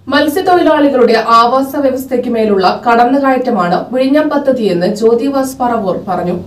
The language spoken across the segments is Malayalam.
മത്സ്യത്തൊഴിലാളികളുടെ ആവാസ വ്യവസ്ഥയ്ക്ക് മേലുള്ള കടന്നുകയറ്റമാണ് വിഴിഞ്ഞം പദ്ധതിയെന്ന് ജ്യോതിവാസ് പറവൂർ പറഞ്ഞു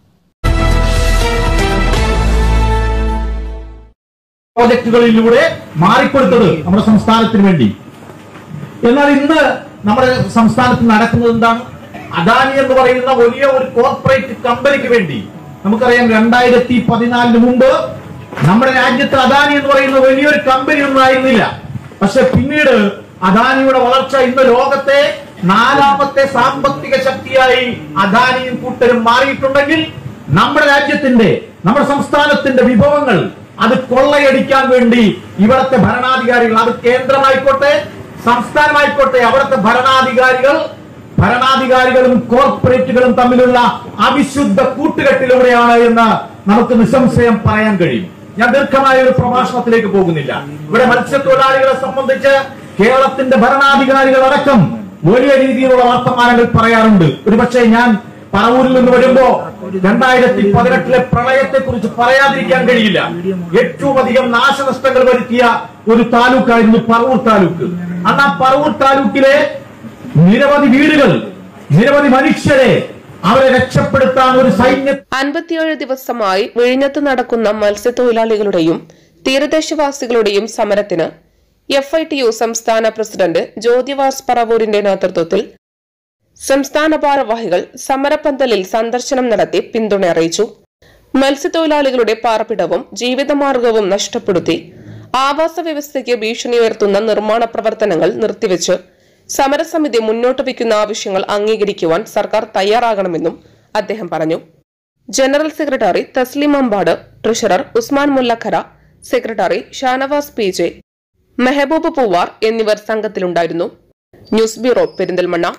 പ്രോജക്റ്റുകളിലൂടെ മാറിക്കൊടുത്തത് നമ്മുടെ സംസ്ഥാനത്തിന് വേണ്ടി എന്നാൽ ഇന്ന് നമ്മുടെ സംസ്ഥാനത്ത് നടക്കുന്നത് എന്താണ് അദാനി എന്ന് പറയുന്ന വലിയ ഒരു കോർപ്പറേറ്റ് കമ്പനിക്ക് വേണ്ടി നമുക്കറിയാം രണ്ടായിരത്തി പതിനാലിന് മുമ്പ് നമ്മുടെ രാജ്യത്ത് അദാനി എന്ന് പറയുന്ന വലിയൊരു കമ്പനി ഒന്നും ആയിരുന്നില്ല പക്ഷെ പിന്നീട് അദാനിയുടെ വളർച്ച ഇന്ന് ലോകത്തെ നാലാമത്തെ സാമ്പത്തിക ശക്തിയായി അദാനിയും കൂട്ടരും മാറിയിട്ടുണ്ടെങ്കിൽ നമ്മുടെ രാജ്യത്തിന്റെ നമ്മുടെ സംസ്ഥാനത്തിന്റെ വിഭവങ്ങൾ അത് കൊള്ളയടിക്കാൻ വേണ്ടി ഇവിടത്തെ ഭരണാധികാരികൾ അത് കേന്ദ്രമായിക്കോട്ടെ സംസ്ഥാനമായിക്കോട്ടെ അവിടുത്തെ ഭരണാധികാരികൾ ഭരണാധികാരികളും കോർപ്പറേറ്റുകളും തമ്മിലുള്ള അവിശുദ്ധ കൂട്ടുകെട്ടിലൂടെയാണ് എന്ന് നമുക്ക് നിസ്സംശയം പറയാൻ കഴിയും ഞാൻ ദീർഘമായ ഒരു പ്രഭാഷണത്തിലേക്ക് പോകുന്നില്ല ഇവിടെ മത്സ്യത്തൊഴിലാളികളെ സംബന്ധിച്ച് കേരളത്തിന്റെ ഭരണാധികാരികൾ അടക്കം വലിയ രീതിയിലുള്ള വർത്തമാനങ്ങൾ പറയാറുണ്ട് ഒരുപക്ഷെ ഞാൻ പറവൂരിൽ നിന്ന് വരുമ്പോ രണ്ടായിരത്തി പതിനെട്ടിലെ പ്രളയത്തെ കുറിച്ച് പറയാതിരിക്കാൻ കഴിയില്ല ഏറ്റവും അധികം നാശനഷ്ടങ്ങൾ വരുത്തിയ ഒരു താലൂക്കായിരുന്നു പറവൂർ താലൂക്ക് അന്ന് ആ പറവൂർ താലൂക്കിലെ നിരവധി വീടുകൾ നിരവധി മനുഷ്യരെ അവരെ രക്ഷപ്പെടുത്താൻ ഒരു സൈന്യ അൻപത്തിയേഴ് ദിവസമായി വിഴിഞ്ഞത്ത് നടക്കുന്ന മത്സ്യത്തൊഴിലാളികളുടെയും തീരദേശവാസികളുടെയും സമരത്തിന് എഫ് ഐ ടി യു സംസ്ഥാന പ്രസിഡന്റ് ജ്യോതിവാസ് പറവൂരിന്റെ നേതൃത്വത്തിൽ സംസ്ഥാന ഭാരവാഹികൾ സമരപ്പന്തലിൽ സന്ദർശനം നടത്തി പിന്തുണ അറിയിച്ചു മത്സ്യത്തൊഴിലാളികളുടെ പാർപ്പിടവും ജീവിതമാർഗവും നഷ്ടപ്പെടുത്തി ആവാസ വ്യവസ്ഥയ്ക്ക് ഭീഷണി ഉയർത്തുന്ന നിർമ്മാണ പ്രവർത്തനങ്ങൾ നിർത്തിവെച്ച് സമരസമിതി മുന്നോട്ട് വയ്ക്കുന്ന ആവശ്യങ്ങൾ അംഗീകരിക്കുവാൻ സർക്കാർ തയ്യാറാകണമെന്നും അദ്ദേഹം പറഞ്ഞു general secretary Thaslim Ambad treasurer Usman Mullakhara secretary Shanavas P J Mehaboob Poovar എന്നിവർ സംഘത്തിലുണ്ടായിരുന്നു ന്യൂസ് ബ്യൂറോ പെരിന്തൽമണ്ണ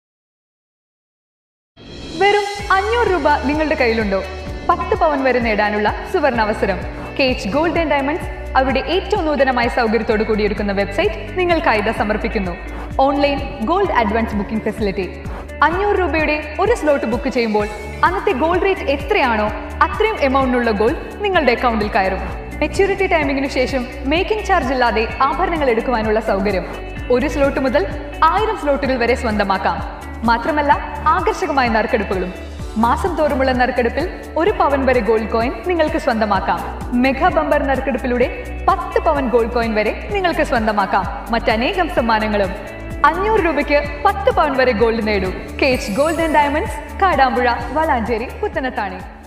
വെറും അഞ്ഞൂറ് രൂപ നിങ്ങളുടെ കയ്യിലുണ്ടോ പത്ത് പവൻ വരെ നേടാനുള്ള സുവർണ അവസരം കേച്ച് ഗോൾഡ് ആൻഡ് ഡയമണ്ട്സ് അവരുടെ ഏറ്റവും നൂതനമായ സൗകര്യത്തോടു കൂടിയൊരുക്കുന്ന വെബ്സൈറ്റ് നിങ്ങൾക്കായി ഇതാ സമർപ്പിക്കുന്നു online gold advance booking facility അഞ്ഞൂറ് രൂപയുടെ ഒരു സ്ലോട്ട് ബുക്ക് ചെയ്യുമ്പോൾ അന്നത്തെ ഗോൾഡ് റേറ്റ് എത്രയാണോ അത്രയും എമൗണ്ടിനുള്ള ഗോൾഡ് നിങ്ങളുടെ അക്കൗണ്ടിൽ കയറും മെച്യൂരിറ്റി ടൈമിംഗിനു ശേഷം മേക്കിംഗ് ചാർജ് ഇല്ലാതെ ആഭരണങ്ങൾ എടുക്കുവാനുള്ള സൗകര്യം ഒരു സ്ലോട്ട് മുതൽ ആയിരം സ്ലോട്ടുകൾ വരെ സ്വന്തമാക്കാം മാത്രമല്ല ആകർഷകമായ നറുക്കെടുപ്പുകളും മാസം തോറുമുള്ള നറുക്കെടുപ്പിൽ ഒരു പവൻ വരെ ഗോൾഡ് കോയിൻ നിങ്ങൾക്ക് സ്വന്തമാക്കാം മെഗാ ബമ്പർ നറുക്കെടുപ്പിലൂടെ പത്ത് പവൻ ഗോൾഡ് കോയിൻ വരെ നിങ്ങൾക്ക് സ്വന്തമാക്കാം മറ്റനേകം സമ്മാനങ്ങളും അഞ്ഞൂറ് രൂപയ്ക്ക് പത്ത് പവൻ വരെ ഗോൾഡ് നേടൂ കേച്ച് gold and diamonds Kadampuzha Valanchery Puthanathani